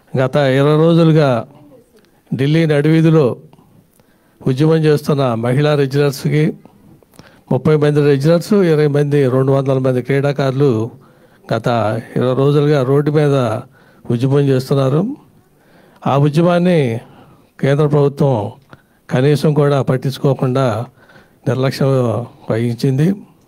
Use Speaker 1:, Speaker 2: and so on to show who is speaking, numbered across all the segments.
Speaker 1: గత ఇరవై రోజులుగా ఢిల్లీ నడివీధిలో ఉద్యమం చేస్తున్న మహిళా రెగ్యులర్స్కి ముప్పై మంది రెగ్యులర్స్ ఇరవై మంది రెండు వందల మంది క్రీడాకారులు గత ఇరవై రోజులుగా రోడ్డు మీద ఉద్యమం చేస్తున్నారు ఆ ఉద్యమాన్ని కేంద్ర ప్రభుత్వం కనీసం కూడా పట్టించుకోకుండా నిర్లక్ష్యం వహించింది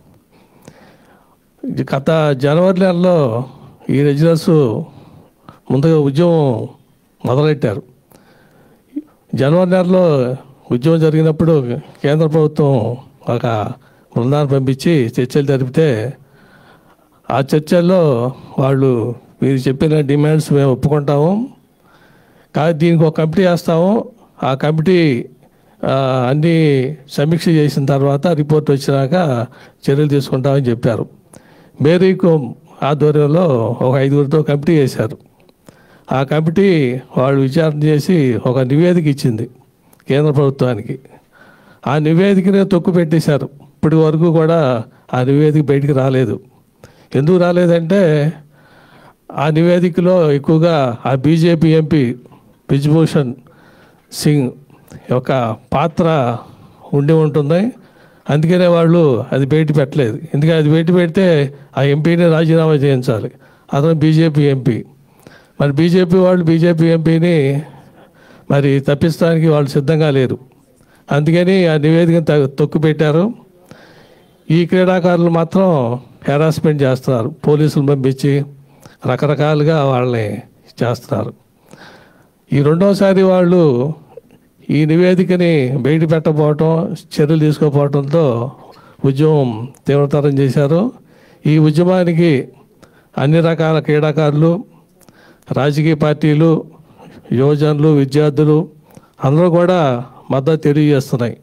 Speaker 1: ఇది గత జనవరి నెలలో ఈ రెగ్యులర్స్ ముందుగా ఉద్యమం మొదలెట్టారు జనవరి నెలలో ఉద్యమం జరిగినప్పుడు కేంద్ర ప్రభుత్వం ఒక బృందాన్ని పంపించి చర్చలు జరిపితే ఆ చర్చల్లో వాళ్ళు మీరు చెప్పిన డిమాండ్స్ మేము ఒప్పుకుంటాము కానీ దీనికి ఒక కమిటీ వేస్తాము ఆ కమిటీ ఆ, అన్ని సమీక్ష చేసిన తర్వాత రిపోర్ట్ వచ్చినాక చర్యలు తీసుకుంటామని చెప్పారు మేరీకు ఆధ్వర్యంలో ఒక ఐదుగురితో కమిటీ వేశారు ఆ కమిటీ వాళ్ళు విచారణ చేసి ఒక నివేదిక ఇచ్చింది కేంద్ర ప్రభుత్వానికి ఆ నివేదికనే తొక్కు పెట్టేశారు ఇప్పటి వరకు కూడా ఆ నివేదిక బయటికి రాలేదు ఎందుకు రాలేదంటే ఆ నివేదికలో ఎక్కువగా ఆ బీజేపీ ఎంపీ బ్రిజ్భూషణ్ సింగ్ యొక్క పాత్ర ఉండి ఉంటుంది అందుకనే వాళ్ళు అది బయట పెట్టలేదు ఎందుకంటే అది బయట పెడితే ఆ ఎంపీని రాజీనామా చేయించాలి అతను బీజేపీ ఎంపీ మరి బీజేపీ వాళ్ళు బీజేపీ ఎంపీని మరి తప్పించడానికి వాళ్ళు సిద్ధంగా లేరు అందుకని ఆ నివేదికను త- తొక్కు పెట్టారు ఈ క్రీడాకారులు మాత్రం హెరాస్మెంట్ చేస్తున్నారు పోలీసులు పంపించి రకరకాలుగా వాళ్ళని చేస్తున్నారు ఈ రెండోసారి వాళ్ళు ఈ నివేదికని బయట పెట్టకపోవటం చర్యలు తీసుకోకపోవడంతో ఉద్యమం తీవ్రతరం చేశారు ఈ ఉద్యమానికి అన్ని రకాల క్రీడాకారులు రాజకీయ పార్టీలు యువజనులు విద్యార్థులు అందరూ కూడా మద్దతు తెలియజేస్తున్నాయి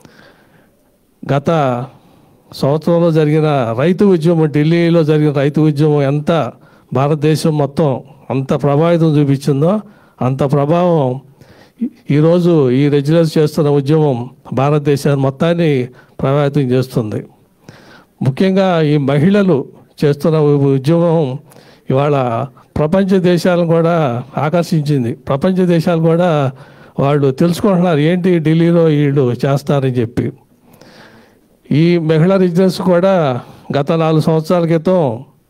Speaker 1: గత సంవత్సరంలో జరిగిన రైతు ఉద్యమం ఢిల్లీలో జరిగిన రైతు ఉద్యమం ఎంత భారతదేశం మొత్తం అంత ప్రభావితం చూపించిందో అంత ప్రభావం ఈ- ఈరోజు ఈ రెగ్యులర్స్ చేస్తున్న ఉద్యమం భారతదేశాన్ని మొత్తాన్ని ప్రభావితం చేస్తుంది ముఖ్యంగా ఈ మహిళలు చేస్తున్న ఉ- ఉద్యమం ఇవాళ ప్రపంచ దేశాలను కూడా ఆకర్షించింది ప్రపంచ దేశాలు కూడా వాళ్ళు తెలుసుకుంటున్నారు ఏంటి ఢిల్లీలో వీళ్ళు చేస్తారని చెప్పి ఈ మహిళా రిజినెస్ కూడా గత నాలుగు సంవత్సరాల క్రితం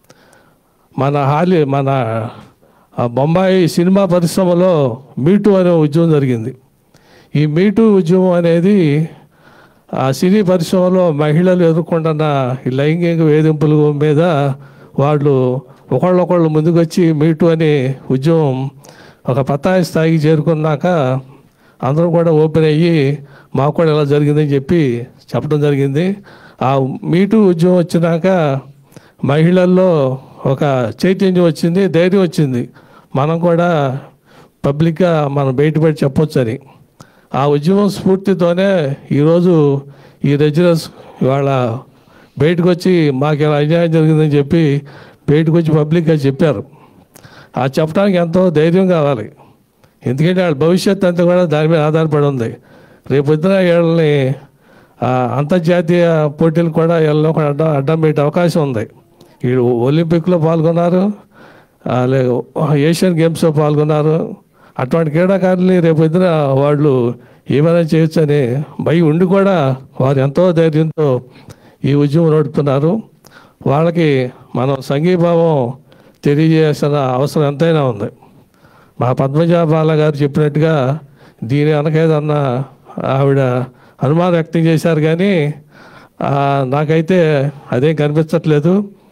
Speaker 1: మన హాలి మన ఆ బొంబాయి సినిమా పరిశ్రమలో మీటు అనే ఉద్యమం జరిగింది ఈ మీటు ఉద్యమం అనేది ఆ సినీ పరిశ్రమలో మహిళలు ఎదుర్కొంటున్న ఈ లైంగిక వేధింపుల మీద వాళ్ళు ఒకళ్ళొకళ్ళు ముందుకొచ్చి మీటు అనే ఉద్యమం ఒక పతాయి స్థాయికి చేరుకున్నాక అందరూ కూడా ఓపెన్ అయ్యి మాకు కూడా ఇలా జరిగిందని చెప్పి చెప్పడం జరిగింది ఆ మీటు ఉద్యమం వచ్చినాక మహిళల్లో ఒక చైతన్యం వచ్చింది ధైర్యం వచ్చింది మనం కూడా పబ్లిక్గా మనం బయటపడి చెప్పొచ్చని ఆ ఉద్యమం స్ఫూర్తితోనే ఈరోజు ఈ రెజిడెన్స్ ఇవాళ బయటకు వచ్చి మాకు ఇలా అన్యాయం జరిగిందని చెప్పి బయటకు వచ్చి పబ్లిక్గా చెప్పారు ఆ చెప్పడానికి ఎంతో ధైర్యం కావాలి ఎందుకంటే వాళ్ళ భవిష్యత్తు అంతా కూడా దాని మీద ఆధారపడి ఉంది రేపు పొద్దున వీళ్ళని ఆ, అంతర్జాతీయ పోటీలు కూడా వీళ్ళని ఒక అడ్డం అడ్డం పెట్టే అవకాశం ఉంది వీళ్ళు ఒలింపిక్లో పాల్గొన్నారు అలాగే ఏషియన్ గేమ్స్లో పాల్గొన్నారు అటువంటి క్రీడాకారుల్ని రేపు పొద్దున వాళ్ళు ఏమైనా చేయొచ్చని భయం ఉండి కూడా వారు ఎంతో ధైర్యంతో ఈ ఉద్యమం నడుపుతున్నారు వాళ్ళకి మనం సంఘీభావం తెలియజేయాల్సిన అవసరం ఎంతైనా ఉంది మా పద్మజ బాల గారు చెప్పినట్టుగా దీని వెనకేదన్న ఆవిడ అనుమానం వ్యక్తం చేశారు కానీ ఆ, నాకైతే అదేం కనిపించట్లేదు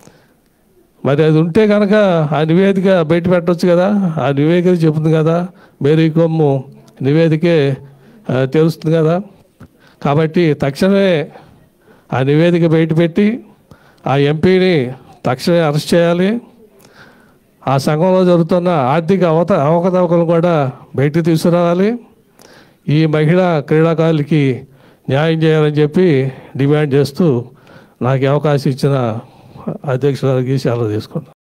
Speaker 1: మరి అది ఉంటే కనుక ఆ నివేదిక బయట పెట్టవచ్చు కదా ఆ నివేదిక చెబుతుంది కదా మేరీ కొమ్ము నివేదికే ఆ, తెలుస్తుంది కదా కాబట్టి తక్షణమే ఆ నివేదిక బయట పెట్టి ఆ ఎంపీని తక్షణమే అరెస్ట్ చేయాలి ఆ సంఘంలో జరుగుతున్న ఆర్థిక అవత అవకతవకలు కూడా బయటకు తీసుకురావాలి ఈ మహిళా క్రీడాకారులకి న్యాయం చేయాలని చెప్పి డిమాండ్ చేస్తూ నాకు ఈ అవకాశం ఇచ్చిన అధ్యక్షురాలకి సెలవు తీసుకున్నాను